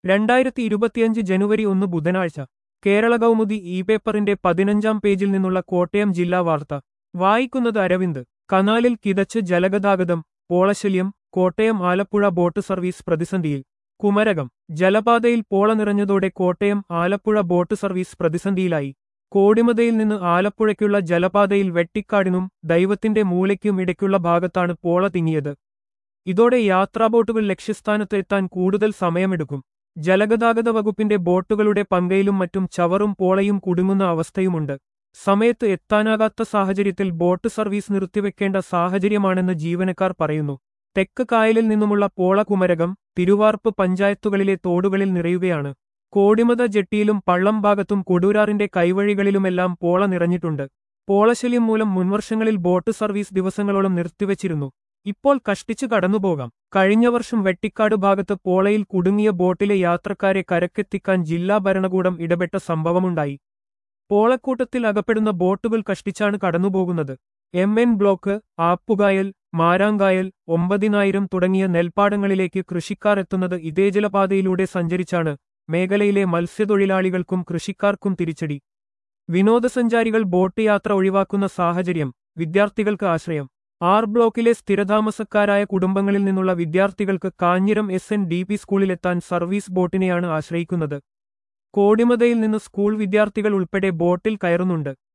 രണ്ടായിരത്തി ഇരുപത്തിയഞ്ച് ജനുവരി ഒന്ന് ബുധനാഴ്ച കേരള കൗമുദി ഇ പേപ്പറിന്റെ പതിനഞ്ചാം പേജിൽ നിന്നുള്ള കോട്ടയം ജില്ലാ വാർത്ത വായിക്കുന്നത് അരവിന്ദ് കനാലിൽ കിതച്ച് ജലഗതാഗതം പോളശല്യം കോട്ടയം ആലപ്പുഴ ബോട്ട് സർവീസ് പ്രതിസന്ധിയിൽ കുമരകം ജലപാതയിൽ പോള നിറഞ്ഞതോടെ കോട്ടയം ആലപ്പുഴ ബോട്ട് സർവീസ് പ്രതിസന്ധിയിലായി കോടിമതയിൽ നിന്ന് ആലപ്പുഴയ്ക്കുള്ള ജലപാതയിൽ വെട്ടിക്കാടിനും ദൈവത്തിന്റെ മൂലയ്ക്കും ഇടയ്ക്കുള്ള ഭാഗത്താണ് പോള തിങ്ങിയത് ഇതോടെ യാത്രാബോട്ടുകൾ ലക്ഷ്യസ്ഥാനത്ത് എത്താൻ കൂടുതൽ സമയമെടുക്കും ജലഗതാഗത വകുപ്പിന്റെ ബോട്ടുകളുടെ പങ്കയിലും മറ്റും ചവറും പോളയും കുടുങ്ങുന്ന അവസ്ഥയുമുണ്ട് സമയത്ത് എത്താനാകാത്ത സാഹചര്യത്തിൽ ബോട്ട് സർവീസ് നിർത്തിവെക്കേണ്ട സാഹചര്യമാണെന്ന് ജീവനക്കാർ പറയുന്നു തെക്ക് കായലിൽ നിന്നുമുള്ള പോള കുമരകം തിരുവാർപ്പ് പഞ്ചായത്തുകളിലെ തോടുകളിൽ നിറയുകയാണ് കോടിമത ജെട്ടിയിലും പള്ളം ഭാഗത്തും കൊടൂരാറിന്റെ കൈവഴികളിലുമെല്ലാം പോള നിറഞ്ഞിട്ടുണ്ട് പോളശല്യം മൂലം മുൻവർഷങ്ങളിൽ ബോട്ട് സർവീസ് ദിവസങ്ങളോളം നിർത്തിവച്ചിരുന്നു ഇപ്പോൾ കഷ്ടിച്ചു കടന്നുപോകാം കഴിഞ്ഞ വർഷം വെട്ടിക്കാട് ഭാഗത്ത് പോളയിൽ കുടുങ്ങിയ ബോട്ടിലെ യാത്രക്കാരെ കരക്കെത്തിക്കാൻ ജില്ലാ ഭരണകൂടം ഇടപെട്ട സംഭവമുണ്ടായി പോളക്കൂട്ടത്തിൽ അകപ്പെടുന്ന ബോട്ടുകൾ കഷ്ടിച്ചാണ് കടന്നുപോകുന്നത് M N block Aappukayal Maramkayal ഒമ്പതിനായിരം തുടങ്ങിയ നെൽപ്പാടങ്ങളിലേക്ക് കൃഷിക്കാർ എത്തുന്നത് ഇതേ ജലപാതയിലൂടെ സഞ്ചരിച്ചാണ് മേഖലയിലെ മത്സ്യത്തൊഴിലാളികൾക്കും കൃഷിക്കാർക്കും തിരിച്ചടി വിനോദസഞ്ചാരികൾ ബോട്ട് യാത്ര ഒഴിവാക്കുന്ന സാഹചര്യം വിദ്യാർത്ഥികൾക്ക് ആശ്രയം ആർ ബ്ലോക്കിലെ സ്ഥിരതാമസക്കാരായ കുടുംബങ്ങളിൽ നിന്നുള്ള വിദ്യാർത്ഥികൾക്ക് Kanjiram S N D P സ്കൂളിലെത്താൻ സർവീസ് ബോട്ടിനെയാണ് ആശ്രയിക്കുന്നത് കോടിമതയിൽ നിന്ന് സ്കൂൾ വിദ്യാർത്ഥികൾ ഉൾപ്പെടെ ബോട്ടിൽ കയറുന്നുണ്ട്